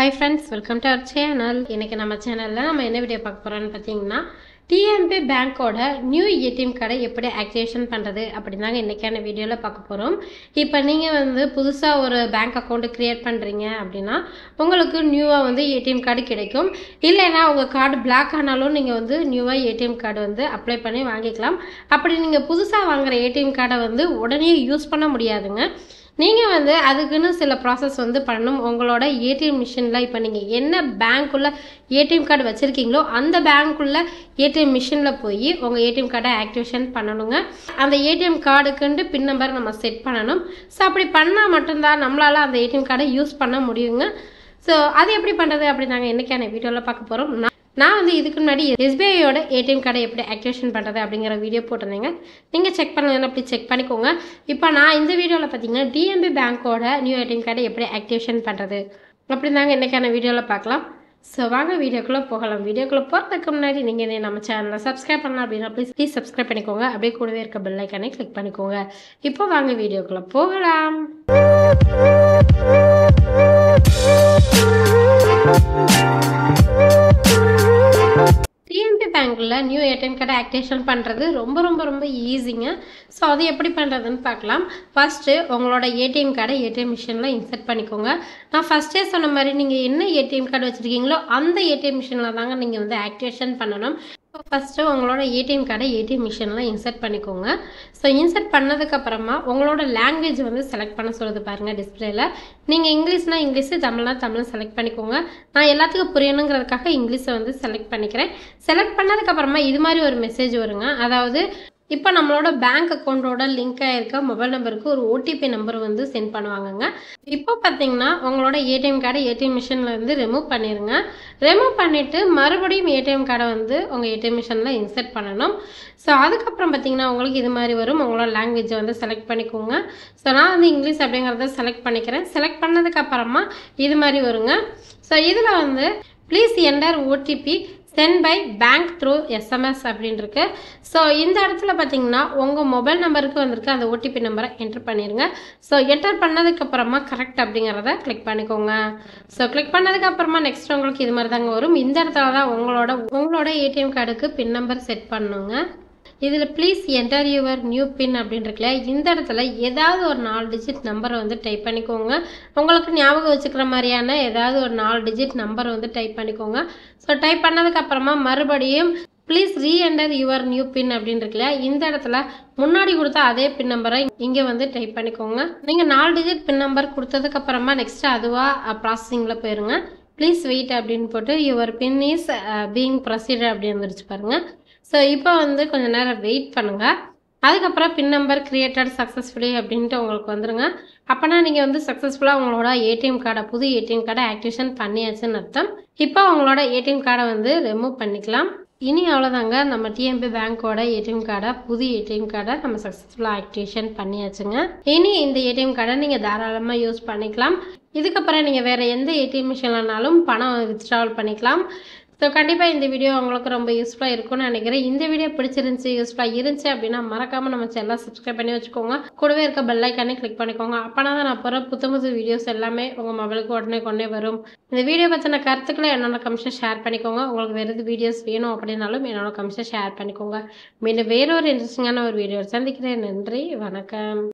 hi friends welcome to our channel இன்னைக்கு நம்ம சேனலில் நம்ம என்ன வீடியோ பார்க்க போகிறோம்னு பார்த்தீங்கன்னா டிஎம்பி பேங்க்கோட நியூ ஏடிஎம் கார்டை எப்படி ஆக்டிவேஷன் பண்ணுறது அப்படி தாங்க இன்றைக்கான வீடியோவில் பார்க்க போகிறோம் இப்போ நீங்கள் வந்து புதுசாக ஒரு பேங்க் அக்கௌண்ட்டு க்ரியேட் பண்ணுறீங்க அப்படின்னா உங்களுக்கு நியூவாக வந்து ஏடிஎம் கார்டு கிடைக்கும் இல்லைன்னா உங்கள் கார்டு பிளாக் ஆனாலும் நீங்கள் வந்து நியூவாக ஏடிஎம் கார்டு வந்து அப்ளை பண்ணி வாங்கிக்கலாம் அப்படி நீங்கள் புதுசாக வாங்குற ஏடிஎம் கார்டை வந்து உடனே யூஸ் பண்ண முடியாதுங்க நீங்கள் வந்து அதுக்குன்னு சில ப்ராசஸ் வந்து பண்ணணும் உங்களோட ஏடிஎம் மிஷினில் இப்போ நீங்கள் என்ன பேங்க்குள்ளே ஏடிஎம் கார்டு வச்சுருக்கீங்களோ அந்த பேங்க்குள்ளே ஏடிஎம் மிஷினில் போய் உங்கள் ஏடிஎம் கார்டை ஆக்டிவேஷன் பண்ணணுங்க அந்த ஏடிஎம் கார்டுக்குன்ட்டு பின் நம்பர் நம்ம செட் பண்ணணும் ஸோ அப்படி பண்ணால் மட்டும்தான் நம்மளால் அந்த ஏடிஎம் கார்டை யூஸ் பண்ண முடியுங்க ஸோ அது எப்படி பண்ணுறது அப்படி நாங்கள் என்றைக்கான வீடியோவில் பார்க்க போகிறோம் நான் நான் வந்து இதுக்கு முன்னாடி எஸ்பிஐயோட ஏடிஎம் கார்டை எப்படி ஆக்டிவேஷன் பண்ணுறது அப்படிங்கிற வீடியோ போட்டிருந்தேங்க நீங்கள் செக் பண்ணுங்கன்னா அப்படி செக் பண்ணிக்கோங்க இப்போ நான் இந்த வீடியோவில் பார்த்தீங்கன்னா டிஎம்பி பேங்க்கோட நியூ ஏடிஎம் கார்டை எப்படி ஆக்டிவேஷன் பண்ணுறது அப்படி தாங்க இன்றைக்கான வீடியோவில் பார்க்கலாம் ஸோ வாங்க வீடியோக்குள்ளே போகலாம் வீடியோக்குள்ளே போகிறதுக்கு முன்னாடி நீங்கள் நம்ம சேனலை சப்ஸ்கிரைப் பண்ணலாம் அப்படின்னா ப்ளீஸ் ப்ளீஸ் சப்ஸ்கிரைப் பண்ணிக்கோங்க அப்படியே கூடவே இருக்க பெல் ஐக்கானே கிளிக் பண்ணிக்கோங்க இப்போ வாங்க வீடியோக்குள்ளே போகலாம் டிஎம்பி பேங்க்கில் நியூ ஏடிஎம் கார்டை ஆக்டிவேஷன் பண்ணுறது ரொம்ப ரொம்ப ரொம்ப ஈஸிங்க ஸோ அது எப்படி பண்ணுறதுன்னு பார்க்கலாம் ஃபஸ்ட்டு உங்களோட ஏடிஎம் கார்டை ஏடிஎம் மிஷினில் இன்சர்ட் பண்ணிக்கோங்க நான் ஃபஸ்ட்டே சொன்ன மாதிரி நீங்கள் என்ன ஏடிஎம் கார்டு வச்சுருக்கீங்களோ அந்த ஏடிஎம் மிஷினில் தாங்க நீங்கள் வந்து ஆக்டிவேஷன் பண்ணணும் ஃபஸ்ட்டு உங்களோட ஏடிஎம் கார்டை ஏடிஎம் மிஷினில் இன்சர்ட் பண்ணிக்கோங்க ஸோ இன்சர்ட் பண்ணதுக்கப்புறமா உங்களோட லாங்குவேஜ் வந்து செலக்ட் பண்ண சொல்லுது பாருங்கள் டிஸ்பிளேல நீங்கள் இங்கிலீஷ்னால் இங்கிலீஷு தமிழ்னா தமிழ் செலக்ட் பண்ணிக்கோங்க நான் எல்லாத்துக்கும் புரியணுங்கிறதுக்காக இங்கிலீஷை வந்து செலக்ட் பண்ணிக்கிறேன் செலக்ட் பண்ணதுக்கப்புறமா இது மாதிரி ஒரு மெசேஜ் வருங்க அதாவது இப்போ நம்மளோட பேங்க் அக்கௌண்ட்டோட லிங்க் ஆகிருக்க மொபைல் நம்பருக்கு ஒரு ஓடிபி நம்பர் வந்து சென்ட் பண்ணுவாங்கங்க இப்போ பார்த்தீங்கன்னா உங்களோட ஏடிஎம் கார்டை ஏடிஎம் மிஷினில் வந்து ரிமூவ் பண்ணிடுங்க ரிமூவ் பண்ணிவிட்டு மறுபடியும் ஏடிஎம் கார்டை வந்து உங்கள் ஏடிஎம் மிஷினில் இன்சர்ட் பண்ணணும் ஸோ அதுக்கப்புறம் பார்த்தீங்கன்னா உங்களுக்கு இது மாதிரி வரும் உங்களோட லாங்குவேஜை வந்து செலக்ட் பண்ணிக்கோங்க ஸோ நான் வந்து இங்கிலீஷ் அப்படிங்கிறத செலக்ட் பண்ணிக்கிறேன் செலக்ட் பண்ணதுக்கப்புறமா இது மாதிரி வருங்க ஸோ இதில் வந்து please enter OTP sent by bank through SMS அப்படின்னு இருக்கு ஸோ இந்த இடத்துல பார்த்தீங்கன்னா உங்கள் மொபைல் நம்பருக்கு வந்திருக்கு அந்த ஓடிபி நம்பரை என்டர் பண்ணிடுங்க ஸோ என்டர் பண்ணதுக்கப்புறமா கரெக்ட் அப்படிங்கிறத கிளிக் பண்ணிக்கோங்க ஸோ கிளிக் பண்ணதுக்கப்புறமா நெக்ஸ்ட் உங்களுக்கு இது மாதிரி தாங்க வரும் இந்த இடத்துல தான் உங்களோட உங்களோட ஏடிஎம் கார்டுக்கு பின் நம்பர் செட் பண்ணுங்க இதில் please enter your new pin அப்படின்னு இருக்குல்ல இந்த இடத்துல ஏதாவது ஒரு நாலு டிஜிட் நம்பரை வந்து டைப் பண்ணிக்கோங்க உங்களுக்கு ஞாபகம் வச்சுக்கிற மாதிரியான ஏதாவது ஒரு நாலு டிஜிட் நம்பர் வந்து டைப் பண்ணிக்கோங்க ஸோ டைப் பண்ணதுக்கப்புறமா மறுபடியும் please reenter your new pin அப்படின்னு இருக்குல்ல இந்த இடத்துல முன்னாடி கொடுத்த அதே பின் நம்பரை இங்கே வந்து டைப் பண்ணிக்கோங்க நீங்கள் நாலு டிஜிட் பின் நம்பர் கொடுத்ததுக்கப்புறமா நெக்ஸ்ட் அதுவாக ப்ராசஸிங்கில் போயிருங்க ப்ளீஸ் வெயிட் அப்படின்னு போட்டு your pin is being procedure அப்படி வந்துருச்சு பாருங்கள் ஸோ இப்போ வந்து கொஞ்சம் நேரம் வெயிட் பண்ணுங்கள் அதுக்கப்புறம் பின் நம்பர் கிரியேட்டட் சக்ஸஸ்ஃபுல்லி அப்படின்ட்டு உங்களுக்கு வந்துருங்க அப்போனா நீங்கள் வந்து சக்ஸஸ்ஃபுல்லாக உங்களோட ஏடிஎம் கார்டை புது ஏடிஎம் கார்டை ஆக்டிவேஷன் பண்ணியாச்சுன்னு அர்த்தம் இப்போ உங்களோட ஏடிஎம் கார்டை வந்து ரிமூவ் பண்ணிக்கலாம் இனி அவ்வளோதாங்க நம்ம டிஎம்பி பேங்க்கோட ஏடிஎம் கார்டை புது ஏடிஎம் கார்டை நம்ம சக்ஸஸ்ஃபுல்லாக ஆக்டிவேஷன் பண்ணியாச்சுங்க இனி இந்த ஏடிஎம் கார்டை நீங்கள் தாராளமாக யூஸ் பண்ணிக்கலாம் இதுக்கப்புறம் நீங்கள் வேறு எந்த ஏடிஎம் மிஷின்லனாலும் பணம் வித்ட்ராவல் பண்ணிக்கலாம் ஸோ கண்டிப்பாக இந்த வீடியோ உங்களுக்கு ரொம்ப யூஸ்ஃபுல்லாக இருக்கும்னு நினைக்கிறேன் இந்த வீடியோ பிடிச்சிருந்துச்சி யூஸ்ஃபுல்லாக இருந்துச்சு அப்படின்னா மறக்காமல் நம்ம சேனலை சப்ஸ்கிரைப் பண்ணி வச்சுக்கோங்க கூடவே இருக்க பெல் ஐக்கானே கிளிக் பண்ணிக்கோங்க அப்போனா தான் நான் போகிற புத்த புது வீடியோஸ் எல்லாமே உங்கள் மொபைலுக்கு உடனே கொண்டே வரும் இந்த வீடியோ பற்றின கருத்துக்களை என்னோட கமிஷன் ஷேர் பண்ணிக்கோங்க உங்களுக்கு வேறு எது வீடியோஸ் வேணும் அப்படின்னாலும் என்னோட கமிஷன் ஷேர் பண்ணிக்கோங்க மீண்டும் வேறொரு இன்ட்ரெஸ்டிங்கான ஒரு வீடியோ சந்திக்கிறேன் நன்றி வணக்கம்